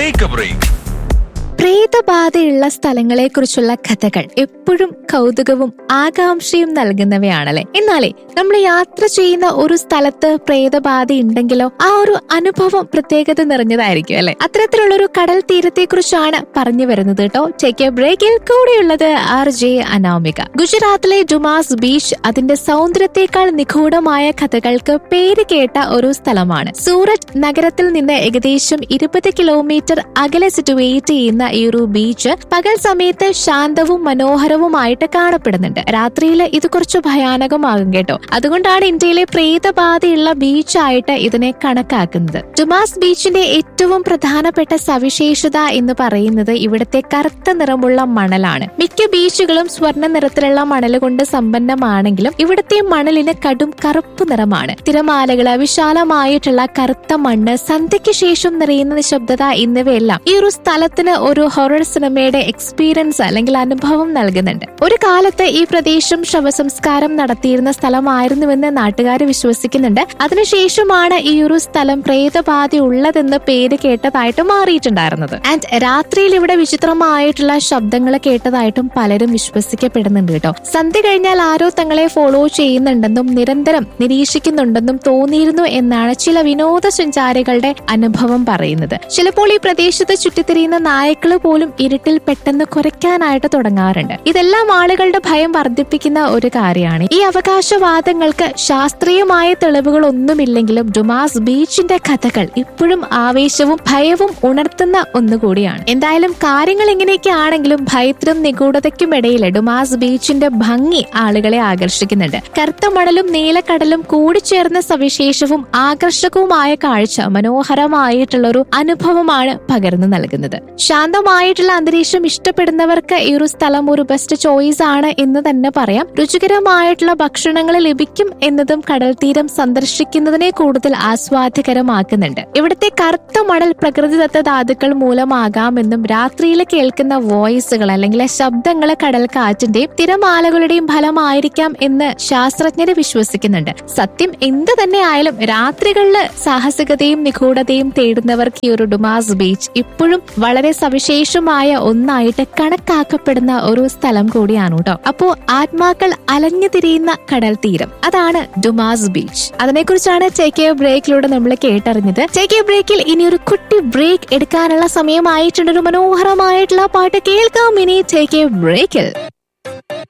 take a break പ്രേതബാധയുള്ള സ്ഥലങ്ങളെക്കുറിച്ചുള്ള കഥകൾ എപ്പോഴും കൗതുകവും ആകാംക്ഷയും നൽകുന്നവയാണല്ലേ എന്നാലേ നമ്മൾ യാത്ര ചെയ്യുന്ന ഒരു സ്ഥലത്ത് പ്രേതബാധ ഉണ്ടെങ്കിലോ ആ ഒരു അനുഭവം പ്രത്യേകത നിറഞ്ഞതായിരിക്കും അല്ലെ അത്തരത്തിലുള്ള ഒരു കടൽ തീരത്തെക്കുറിച്ചാണ് പറഞ്ഞു വരുന്നത് കേട്ടോ ടേക്ക് എ ബ്രേക്കിൽ കൂടെയുള്ളത് ആർ ജെ അനാമിക ഗുജറാത്തിലെ ഡുമാസ് ബീച്ച് അതിന്റെ സൗന്ദര്യത്തെക്കാൾ നിഗൂഢമായ കഥകൾക്ക് പേര് കേട്ട ഒരു സ്ഥലമാണ് സൂററ്റ് നഗരത്തിൽ നിന്ന് ഏകദേശം ഇരുപത് കിലോമീറ്റർ അകലെ സിറ്റുവേറ്റ് ചെയ്യുന്ന ഈ ഒരു ബീച്ച് പകൽ സമയത്ത് ശാന്തവും മനോഹരവുമായിട്ട് കാണപ്പെടുന്നുണ്ട് രാത്രിയിൽ ഇത് കുറച്ച് ഭയാനകമാകും കേട്ടോ അതുകൊണ്ടാണ് ഇന്ത്യയിലെ പ്രേതബാധയുള്ള ബീച്ചായിട്ട് ഇതിനെ കണക്കാക്കുന്നത് ഡുമാസ് ബീച്ചിന്റെ ഏറ്റവും പ്രധാനപ്പെട്ട സവിശേഷത എന്ന് പറയുന്നത് ഇവിടുത്തെ കറുത്ത നിറമുള്ള മണലാണ് മിക്ക ബീച്ചുകളും സ്വർണ്ണ നിറത്തിലുള്ള മണൽ കൊണ്ട് സമ്പന്നമാണെങ്കിലും ഇവിടുത്തെ മണലിന് കടും കറുപ്പ് നിറമാണ് തിരമാലകള് വിശാലമായിട്ടുള്ള കറുത്ത മണ്ണ് സന്ധ്യയ്ക്ക് ശേഷം നിറയുന്ന നിശബ്ദത എന്നിവയെല്ലാം ഈ ഒരു സ്ഥലത്തിന് ഒരു ഹൊറർ സിനിമയുടെ എക്സ്പീരിയൻസ് അല്ലെങ്കിൽ അനുഭവം നൽകുന്നുണ്ട് ഒരു കാലത്ത് ഈ പ്രദേശം ശവസംസ്കാരം നടത്തിയിരുന്ന സ്ഥലമായിരുന്നുവെന്ന് നാട്ടുകാർ വിശ്വസിക്കുന്നുണ്ട് അതിനുശേഷമാണ് ഈ ഒരു സ്ഥലം പ്രേതബാധ ഉള്ളതെന്ന് പേര് കേട്ടതായിട്ട് മാറിയിട്ടുണ്ടായിരുന്നത് ആൻഡ് രാത്രിയിൽ ഇവിടെ വിചിത്രമായിട്ടുള്ള ശബ്ദങ്ങൾ കേട്ടതായിട്ടും പലരും വിശ്വസിക്കപ്പെടുന്നുണ്ട് കേട്ടോ സന്ധ്യ കഴിഞ്ഞാൽ ആരോ തങ്ങളെ ഫോളോ ചെയ്യുന്നുണ്ടെന്നും നിരന്തരം നിരീക്ഷിക്കുന്നുണ്ടെന്നും തോന്നിയിരുന്നു എന്നാണ് ചില വിനോദസഞ്ചാരികളുടെ അനുഭവം പറയുന്നത് ചിലപ്പോൾ ഈ പ്രദേശത്ത് ചുറ്റിത്തിരിയുന്ന നായ്ക്കള് പോലും ഇരുട്ടിൽ പെട്ടെന്ന് കുറയ്ക്കാനായിട്ട് തുടങ്ങാറുണ്ട് ഇതെല്ലാം ആളുകളുടെ ഭയം വർദ്ധിപ്പിക്കുന്ന ഒരു കാര്യമാണ് ഈ അവകാശവാദങ്ങൾക്ക് ശാസ്ത്രീയമായ തെളിവുകൾ ഒന്നുമില്ലെങ്കിലും ഡുമാസ് ബീച്ചിന്റെ കഥകൾ ഇപ്പോഴും ആവേശവും ഭയവും ഉണർത്തുന്ന ഒന്നുകൂടിയാണ് എന്തായാലും കാര്യങ്ങൾ എങ്ങനെയൊക്കെ ആണെങ്കിലും ഭയത്തിനും നിഗൂഢതയ്ക്കും ഇടയിൽ ഡുമാസ് ബീച്ചിന്റെ ഭംഗി ആളുകളെ ആകർഷിക്കുന്നുണ്ട് കറുത്ത മണലും നീലക്കടലും കൂടിച്ചേർന്ന സവിശേഷവും ആകർഷകവുമായ കാഴ്ച മനോഹരമായിട്ടുള്ള ഒരു അനുഭവമാണ് പകർന്നു നൽകുന്നത് ശാന്തമായിട്ടുള്ള അന്തരീക്ഷം ഇഷ്ടപ്പെടുന്നവർക്ക് ഈ ഒരു സ്ഥലം ഒരു ബെസ്റ്റ് ചോയ്സ് ആണ് എന്ന് തന്നെ പറയാം രുചികരമായിട്ടുള്ള ഭക്ഷണങ്ങൾ ലഭിക്കും എന്നതും കടൽ തീരം സന്ദർശിക്കുന്നതിനെ കൂടുതൽ ആസ്വാദ്യകരമാക്കുന്നുണ്ട് ഇവിടുത്തെ കറുത്ത മണൽ പ്രകൃതിദത്ത ധാതുക്കൾ മൂലമാകാമെന്നും രാത്രിയിൽ കേൾക്കുന്ന വോയിസുകൾ അല്ലെങ്കിൽ ശബ്ദങ്ങൾ കടൽ കാറ്റിന്റെയും തിരമാലകളുടെയും ഫലമായിരിക്കാം എന്ന് ശാസ്ത്രജ്ഞര് വിശ്വസിക്കുന്നുണ്ട് സത്യം എന്ത് തന്നെ ആയാലും രാത്രികളിൽ സാഹസികതയും നിഗൂഢതയും തേടുന്നവർക്ക് ഈ ഒരു ഡുമാസ് ബീച്ച് ഇപ്പോഴും വളരെ സവിശേഷമായ ഒന്നായിട്ട് കണക്കാക്കപ്പെടുന്ന ഒരു സ്ഥലം കൂടിയാണ് കേട്ടോ അപ്പോ ആത്മാക്കൾ അലഞ്ഞു തിരിയുന്ന കടൽ തീരം അതാണ് ഡുമാസ് ബീച്ച് അതിനെക്കുറിച്ചാണ് ടേക്ക് എ ബ്രേക്കിലൂടെ നമ്മൾ കേട്ടറിഞ്ഞത് ടേക്ക് എ ബ്രേക്കിൽ ഇനി ഒരു കുട്ടി ബ്രേക്ക് എടുക്കാനുള്ള സമയമായിട്ടുണ്ട് ഒരു മനോഹരമായിട്ടുള്ള പാട്ട് കേൾക്കാം ഇനി ടേക്ക് എ ബ്രേക്കിൽ